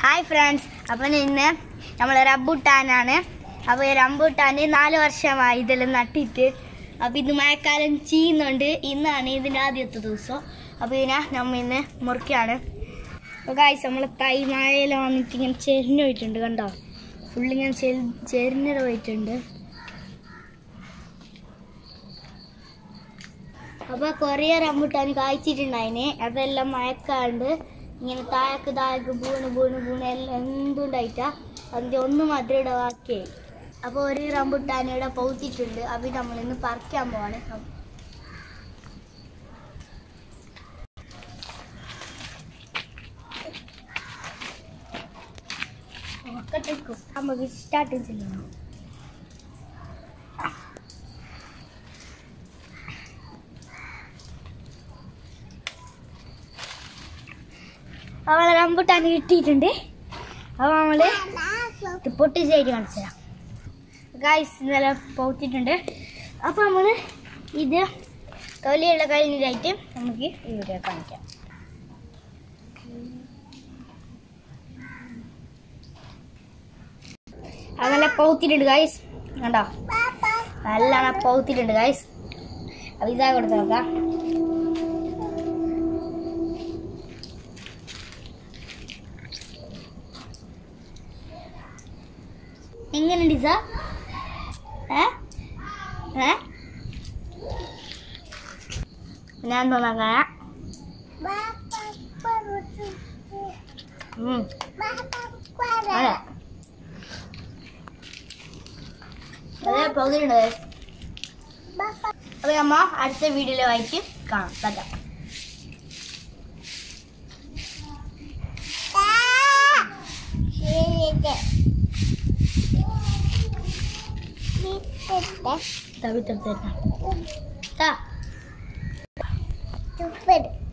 hi friends അപ്പം ഇന്ന് നമ്മൾ റംബുട്ടാനാണ് അപ്പോൾ ഈ റംബുട്ടാൻ നാല് വർഷമായി ഇതെല്ലാം നട്ടിട്ട് അപ്പോൾ ഇത് മഴക്കാലം ചെയ്യുന്നുണ്ട് ഇന്നാണ് ഇതിൻ്റെ ആദ്യത്തെ ദിവസം അപ്പോൾ ഇതിനെ നമ്മൾ ഇന്ന് മുറിക്കുകയാണ് അപ്പോൾ കാഴ്ച നമ്മൾ തൈ മഴയിൽ വന്നിട്ട് ഇങ്ങനെ ചെരിഞ്ഞ് പോയിട്ടുണ്ട് കണ്ടോ ഫുള്ളിങ്ങനെ ചെരി ചെരിഞ്ഞിട്ട് പോയിട്ടുണ്ട് അപ്പോൾ കുറേ റംബുട്ടാൻ കായ്ച്ചിട്ടുണ്ടായിന് അതെല്ലാം മഴക്കാണ്ട് ഇങ്ങനെ താഴക്ക് താഴക്ക് വീണ് വീണ് വീണ് എല്ലാം എന്തുണ്ടായിട്ടാ അതിൻ്റെ ഒന്ന് മാത്രം ഇവിടെ ബാക്കിയായി അപ്പോൾ ഒരു റംബുട്ടാൻ ഇവിടെ പൗത്തിട്ടുണ്ട് അപ്പോൾ നമ്മളിന്ന് പറിക്കാൻ പോവാണ് അപ്പൊ- നോക്കട്ടെ നമുക്ക് സ്റ്റാർട്ട് ചെയ്യണം അവളെ റംബുട്ടാൻ കിട്ടിയിട്ടുണ്ട് അപ്പോൾ നമ്മൾ ഇത് പൊട്ടിച്ചായിട്ട് കാണിച്ചു തരാം ഗൈസ് ഇന്നലെ പോത്തിട്ടുണ്ട് അപ്പോൾ നമ്മൾ ഇത് തൊലിയുള്ള കഴിഞ്ഞിട്ടായിട്ട് നമുക്ക് ഈ വീഡിയോ കാണിക്കാം അത് നല്ല പൗത്തിട്ടുണ്ട് ഗൈസ് കണ്ടോ നല്ലോണം പൗത്തിട്ടുണ്ട് ഗൈസ് അപ്പോൾ ഇതാ കൊടുത്ത് നോക്കാം എങ്ങനെയുണ്ട് സാർ ഏ ഏ ഞാൻ തോന്നാ അതെ അതെ പകുതിയുണ്ട് അപ്പൊ നമ്മ അടുത്ത വീഡിയോയിൽ വായിച്ച് കാണാം തരാം തവിട്ടെടുത്തേക്കാം